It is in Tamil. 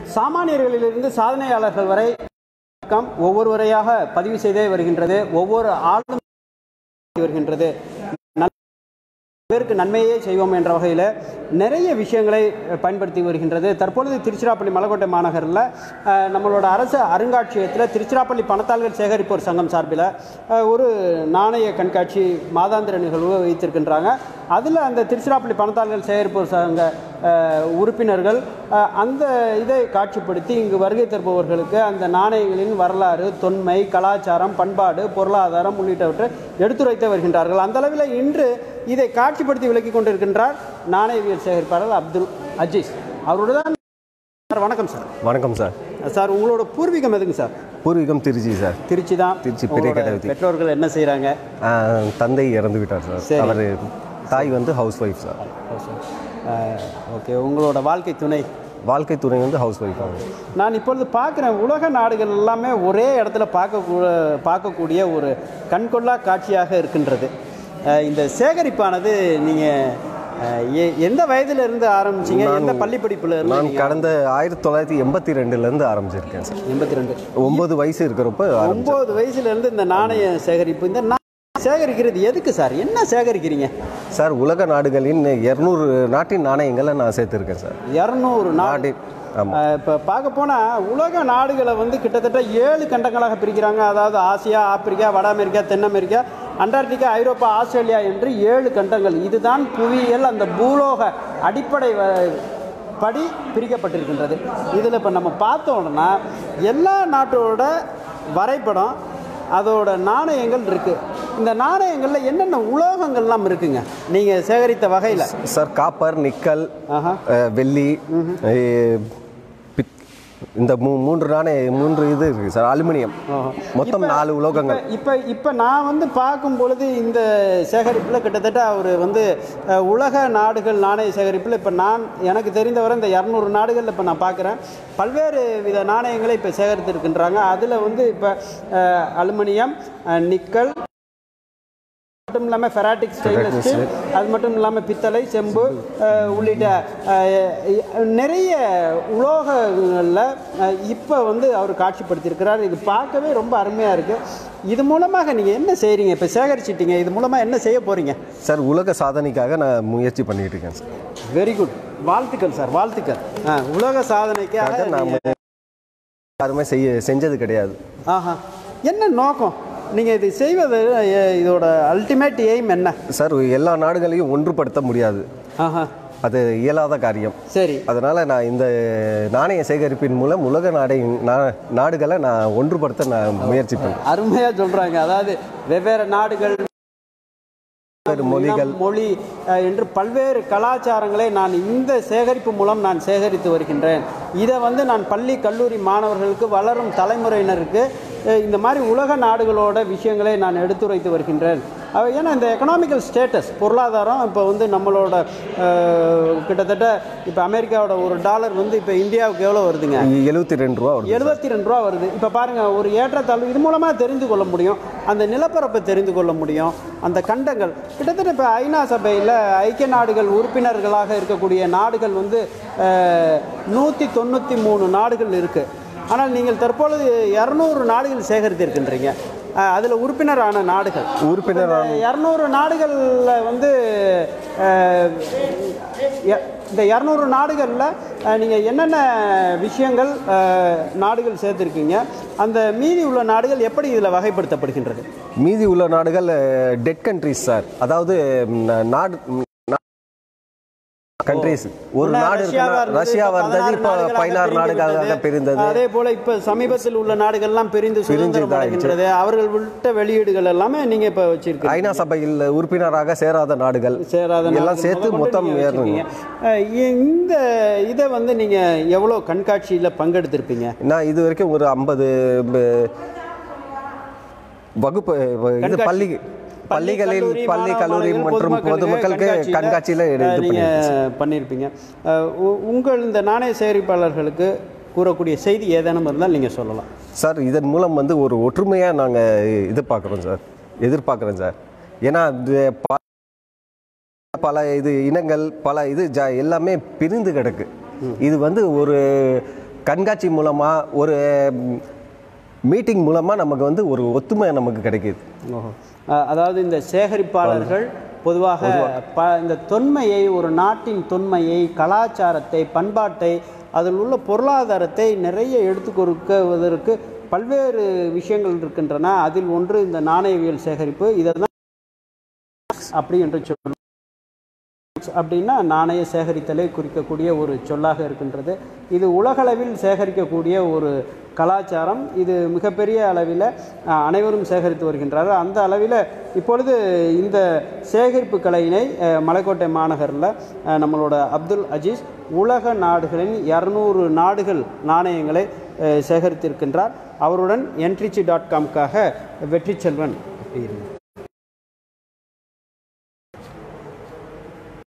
சாமானியர்களிலிருந்து சாதனையாளர்கள் வரை வணக்கம் ஒவ்வொருவரையாக பதிவு செய்தே வருகின்றது ஒவ்வொரு ஆளும் வருகின்றது நல்ல பேருக்கு நன்மையே செய்வோம் என்ற வகையில் நிறைய விஷயங்களை பயன்படுத்தி வருகின்றது தற்பொழுது திருச்சிராப்பள்ளி மலக்கோட்டை மாநகரில் அஹ், நம்மளோட அரசு அருங்காட்சியகத்தில் திருச்சிராப்பள்ளி பணத்தாள்கள் சேகரிப்போர் சங்கம் சார்பில் அஹ், ஒரு நாணய கண்காட்சி மாதாந்திர நிகழ்வு வைத்திருக்கின்றாங்க அதில் அந்த திருச்சிராப்பள்ளி பணத்தாள்கள் சேகரிப்போர் சங்க அஹ், உறுப்பினர்கள் அஹ், அந்த இதை காட்சிப்படுத்தி இங்கு வருகை தருபவர்களுக்கு அந்த நாணயங்களின் வரலாறு தொன்மை கலாச்சாரம் பண்பாடு பொருளாதாரம் உள்ளிட்டவற்றை எடுத்துரைத்து வருகின்றார்கள் அந்த அளவில் இன்று இதை காட்சிப்படுத்தி விளக்கி கொண்டிருக்கின்றார் நாணயவியல் சேகரிப்பாளர் அப்துல் அஜீஸ் அவரோட தான் சார் வணக்கம் சார் வணக்கம் சார் சார் உங்களோட பூர்வீகம் எதுங்க சார் பூர்வீகம் திருச்சி சார் திருச்சி தான் திருச்சி பெரிய உங்களோட கடை பெற்றோர்கள் என்ன செய்கிறாங்க ஆஹ், தந்தை இறந்து விட்டார் சார் சரி. அவர் தாய் வந்து ஹவுஸ் ஒய்ஃப் சார் ஓகே உங்களோட வாழ்க்கை துணை வாழ்க்கை துணை வந்து ஹவுஸ் ஒய்ஃப் ஆகும் நான் இப்பொழுது பார்க்குறேன் உலக நாடுகள் எல்லாமே ஒரே இடத்துல பார்க்க பார்க்கக்கூடிய ஒரு கண்கொள்ளா காட்சியாக இருக்கின்றது அஹ் இந்த சேகரிப்பானது நீங்கள் எந்த வயதுல இருந்து ஆரம்பிச்சீங்க எந்த பள்ளி படிப்புல இருந்து நான் கடந்த ஆயிரத்தி தொள்ளாயிரத்தி எண்பத்தி ரெண்டுலேருந்து ஆரம்பிச்சிருக்கேன் சார் எண்பத்தி ரெண்டு ஒன்பது வயசு இருக்கிறப்ப ஆரம்பி- ஒம்பது வயசுல இருந்து இந்த நாணய சேகரிப்பு இந்த நாணயம் சேகரிக்கிறது எதுக்கு சார் என்ன சேகரிக்கிறீங்க சார் உலக நாடுகளின் இரநூறு நாட்டின் நாணயங்களை நான் சேர்த்துருக்கேன் சார் இரநூறு நாடு நாட்டின் ஆமாம் இப்போ பார்க்க போனால் உலக நாடுகளை வந்து கிட்டத்தட்ட ஏழு கண்டங்களாக பிரிக்கிறாங்க அதாவது ஆசியா ஆப்பிரிக்கா வட அமெரிக்கா தென் அமெரிக்கா அண்டார்டிகா ஐரோப்பா ஆஸ்திரேலியா என்று ஏழு கண்டங்கள் இதுதான் புவியியல் அந்த பூலோக அடிப்படை வ- படி பிரிக்கப்பட்டிருக்கின்றது இதில் இப்போ நம்ம பார்த்தோம்னா எல்லா நாட்டோட வரைபடம் அதோட நாணயங்கள் இருக்குது இந்த நாணயங்களில் என்னென்ன உலோகங்கள்லாம் இருக்குங்க நீங்கள் சேகரித்த வகையில் சார் காப்பர் நிக்கல் ஆஹா அஹ், வெள்ளி அஹ், பித்- இந்த மூ மூன்று நாணய மூன்று இது இருக்குது சார் அலுமினியம் ஆஹா. மொத்தம் இப்ப- நாலு உலோகங்கள் இப்ப- இப்ப இப்ப நான் வந்து பார்க்கும் பொழுது இந்த சேகரிப்பில் கிட்டத்தட்ட அவர் வந்து அஹ், உலக நாடுகள் நாணய சேகரிப்பில் இப்போ நான் எனக்கு தெரிந்தவரை இந்த இரநூறு நாடுகளில் இப்போ நான் பார்க்குறேன் பல்வேறு வித நாணயங்களை இப்போ சேகரித்திருக்கின்றாங்க அதில் வந்து இப்போ அலுமினியம் அஹ், நிக்கல் மட்டும் இல்லாமல் ஃபெராட்டிக் ஸ்டெயின்லெஸ் ஸ்டீல் அது மட்டும் இல்லாமல் பித்தளை செம்பு அஹ், உள்ளிட்ட அஹ், நிறைய உலோகங்களில் இப்போ வந்து அவர் காட்சிப்படுத்தியிருக்கிறார் இது பார்க்கவே ரொம்ப அருமையாக இருக்குது இது மூலமாக நீங்கள் என்ன செய்கிறீங்க இப்போ சேகரிச்சிட்டீங்க இது மூலமாக என்ன செய்ய போகிறீங்க சார் உலக சாதனைக்காக நான் முயற்சி பண்ணிட்டு இருக்கேன் சார் வெரி குட் வாழ்த்துக்கள் சார் வாழ்த்துக்கள் ஆ, உலக சாதனைக்காக அதுக்காக நாம நீங்க- யாருமே செய்ய செஞ்சது கிடையாது ஆஹா என்ன நோக்கம் நீங்கள் இது செய்வது எ- இதோட அல்டிமேட் எய்ம் என்ன சார் எல்லா நாடுகளையும் ஒன்றுபடுத்த முடியாது ஆஹா அது இயலாத காரியம் சரி அதனால நான் இந்த நாணய சேகரிப்பின் மூலம் உலக நாடை நா- நாடுகளை நான் ஒன்றுபடுத்த நான் முயற்சி பண்ணேன் அருமையாக சொல்கிறாங்க அதாவது வெவ்வேறு நாடுகள் வெவ்வேறு மொழிகள் இனம், மொழி அஹ், என்று பல்வேறு கலாச்சாரங்களை நான் இந்த சேகரிப்பு மூலம் நான் சேகரித்து வருகின்றேன் இதை வந்து நான் பள்ளி கல்லூரி மாணவர்களுக்கு வளரும் தலைமுறையினருக்கு அஹ், இந்த மாதிரி உலக நாடுகளோட விஷயங்களை நான் எடுத்துரைத்து வருகின்றேன் அஹ், ஏன்னா இந்த எக்கனாமிக்கல் ஸ்டேட்டஸ் பொருளாதாரம் இப்போ வந்து நம்மளோட அஹ், கிட்டத்தட்ட இப்போ அமெரிக்காவோட ஒரு டாலர் வந்து இப்போ இந்தியாவுக்கு எவ்வளோ வருதுங்க எழுபத்தி ரெண்டு ரூபா வருது எழுபத்தி ரெண்டு ரூபா வருது இப்போ பாருங்க ஒரு ஏற்றத்தாழ்வு இது மூலமாக தெரிந்து கொள்ள முடியும் அந்த நிலப்பரப்பை தெரிந்து கொள்ள முடியும் அந்த கண்டங்கள் கிட்டத்தட்ட இப்போ ஐநா சபையில் ஐக்கிய நாடுகள் உறுப்பினர்களாக இருக்கக்கூடிய நாடுகள் வந்து நூற்றி தொண்ணூற்றி மூணு நாடுகள் இருக்குது ஆனால் நீங்கள் தற்பொழுது இரநூறு நாடுகள் சேகரித்திருக்கின்றீங்க அதில் உறுப்பினரான நாடுகள் உறுப்பினரான இரநூறு நாடுகளில் வந்து அஹ், எ- இந்த இரநூறு நாடுகளில் நீங்கள் என்னென்ன விஷயங்கள் அஹ், நாடுகள் சேர்த்துருக்கீங்க அந்த மீதி உள்ள நாடுகள் எப்படி இதில் வகைப்படுத்தப்படுகின்றது மீதி உள்ள நாடுகள் டெட் கண்ட்ரிஸ் சார் அதாவது ம், நாடு கண்ட்ரிஸ் ஒரு முன்ன நாடு ரஷ்யாவா இருக்குன்னா, இருந்தது, ரஷ்யா இப்ப வந்தது இப்போ 16 பதினாறு நாடுகளாக பிரிந்து பிரிந்தது அதே போல இப்ப சமீபத்தில் உள்ள நாடுகள்லாம் பிரிந்து சுதந்திரம் இதாயிடுச்சு. அடைகின்றது அவர்கள் விட்ட வெளியீடுகள் எல்லாமே நீங்க இப்ப வச்சிருக்கீங்க ஐநா சபையில் உறுப்பினராக சேராத நாடுகள் சேராத எல்லாம் நாடுகள் சேர்த்து முதற்கொண்டு மொத்தம் நீங்க ஏறணும் வச்சிருக்கீங்க. அஹ் இந்த இதை வந்து நீங்க எவ்வளோ கண்காட்சியில் பங்கெடுத்திருப்பீங்க நான் இது வரைக்கும் ஒரு ஐம்பது வகுப்பு இது கண்காட்சி. பள்ளி பள்ளிகளில் கல்லூரி, பள்ளி மாணவ கல்லூரி மாணவிகள், மற்றும் பொதுமக்களுக்கு கண்காட்சியில, கண்காட்சியில் அஹ், இது நீங்க பண்ணியிருக்கேன் பண்ணியிருப்பீங்க அஹ், உ- உங்கள் இந்த நாணய சேகரிப்பாளர்களுக்கு கூறக்கூடிய செய்தி ஏதேனும் இருந்தால் நீங்கள் சொல்லலாம் சார் இதன் மூலம் வந்து ஒரு ஒற்றுமையாக நாங்கள் எதிர்பார்க்குறோம் சார் எதிர்பார்க்குறோம் சார் ஏன்னா இது ப- பல இது இனங்கள் பல இது ஜ எல்லாமே பிரிந்து கிடக்கு இது வந்து ஒரு கண்காட்சி மூலமாக ஒரு மீட்டிங் மூலமாக நமக்கு வந்து ஒரு ஒத்துமை நமக்கு கிடைக்குது ஓஹோ அஹ், அதாவது இந்த சேகரிப்பாளர்கள் பொதுவாக ப இந்த தொன்மையை ஒரு நாட்டின் தொன்மையை கலாச்சாரத்தை பண்பாட்டை அதில் உள்ள பொருளாதாரத்தை நிறைய எடுத்து கொடுக்குவதற்கு பல்வேறு விஷயங்கள் இருக்கின்றன அதில் ஒன்று இந்த நாணயவியல் சேகரிப்பு இதை தான் அப்படி என்று சொல்லுவோம் அப்படின்னா நாணய சேகரித்தலை குறிக்கக்கூடிய ஒரு சொல்லாக இருக்கின்றது இது உலகளவில் சேகரிக்கக்கூடிய ஒரு கலாச்சாரம் இது மிகப்பெரிய அளவில் அஹ், அனைவரும் சேகரித்து வருகின்றார்கள் அந்த அளவில் இப்பொழுது இந்த சேகரிப்பு கலையினை அஹ், மலைக்கோட்டை மாநகரில் அஹ், நம்மளோட அப்துல் அஜீஸ் உலக நாடுகளின் இரநூறு நாடுகள் நாணயங்களை அஹ், சேகரித்திருக்கின்றார் அவருடன் என்ட்ரிச்சி டாட் காம்காக வெற்றி செல்வன் அப்படி இருங்க